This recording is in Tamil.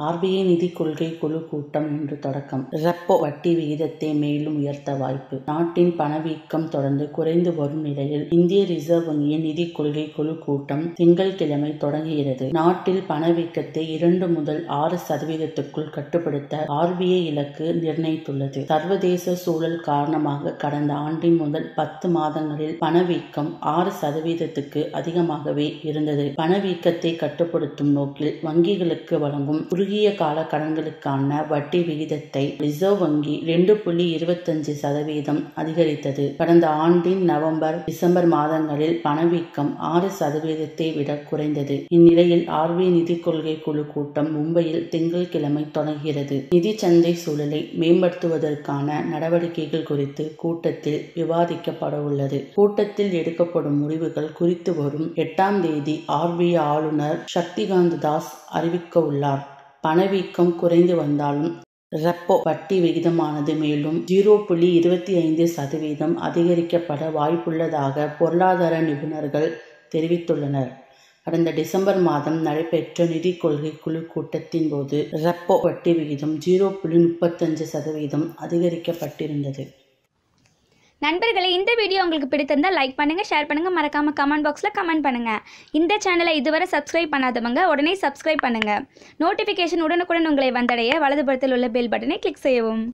ஆர்பிஐ நிதி கொள்கை குழு கூட்டம் இன்று தொடக்கம் ரெப்போ வட்டி விகிதத்தை மேலும் உயர்த்த வாய்ப்பு நாட்டின் பணவீக்கம் தொடர்ந்து குறைந்து வரும் நிலையில் இந்திய ரிசர்வ் வங்கியின் நிதி கொள்கை குழு கூட்டம் திங்கட்கிழமை தொடங்குகிறது நாட்டில் பணவீக்கத்தை இரண்டு முதல் ஆறு சதவீதத்துக்குள் கட்டுப்படுத்த ஆர்பிஐ இலக்கு நிர்ணயித்துள்ளது சர்வதேச சூழல் காரணமாக கடந்த ஆண்டின் முதல் பத்து மாதங்களில் பணவீக்கம் ஆறு சதவீதத்துக்கு அதிகமாகவே இருந்தது பணவீக்கத்தை கட்டுப்படுத்தும் நோக்கில் வங்கிகளுக்கு வழங்கும் குறுகிய கால கடன்களுக்கான வட்டி விகிதத்தை ரிசர்வ் வங்கி இரண்டு புள்ளி இருபத்தஞ்சு சதவீதம் அதிகரித்தது கடந்த ஆண்டின் நவம்பர் டிசம்பர் மாதங்களில் பணவீக்கம் ஆறு சதவீதத்தை விட குறைந்தது இந்நிலையில் ஆர்பிஐ நிதி கொள்கை குழு கூட்டம் மும்பையில் திங்கட்கிழமை தொடங்குகிறது நிதி சந்தை சூழலை மேம்படுத்துவதற்கான நடவடிக்கைகள் குறித்து கூட்டத்தில் விவாதிக்கப்பட உள்ளது கூட்டத்தில் எடுக்கப்படும் முடிவுகள் குறித்து வரும் எட்டாம் தேதி ஆர்பிஐ ஆளுநர் சக்திகாந்த் தாஸ் அறிவிக்க உள்ளார் பணவீக்கம் குறைந்து வந்தாலும் ரெப்போ வட்டி விகிதமானது மேலும் ஜீரோ புள்ளி இருபத்தி ஐந்து சதவீதம் அதிகரிக்கப்பட வாய்ப்புள்ளதாக பொருளாதார நிபுணர்கள் தெரிவித்துள்ளனர் கடந்த டிசம்பர் மாதம் நடைபெற்ற நிதி கொள்கை குழு கூட்டத்தின் போது ரெப்போ வட்டி விகிதம் ஜீரோ புள்ளி முப்பத்தஞ்சு சதவீதம் அதிகரிக்கப்பட்டிருந்தது நண்பர்களே இந்த வீடியோ உங்களுக்கு பிடித்திருந்தால் லைக் பண்ணுங்கள் ஷேர் பண்ணுங்கள் மறக்காமல் கமெண்ட் பாக்ஸில் கமெண்ட் பண்ணுங்கள் இந்த சேனலை இதுவரை சப்ஸ்கிரைப் பண்ணாதவங்க உடனே சப்ஸ்கிரைப் பண்ணுங்கள் நோட்டிஃபிகேஷன் உடனுக்குடன் உங்களை வந்தடைய வலதுபுறத்தில் உள்ள பெல் பட்டனை கிளிக் செய்யவும்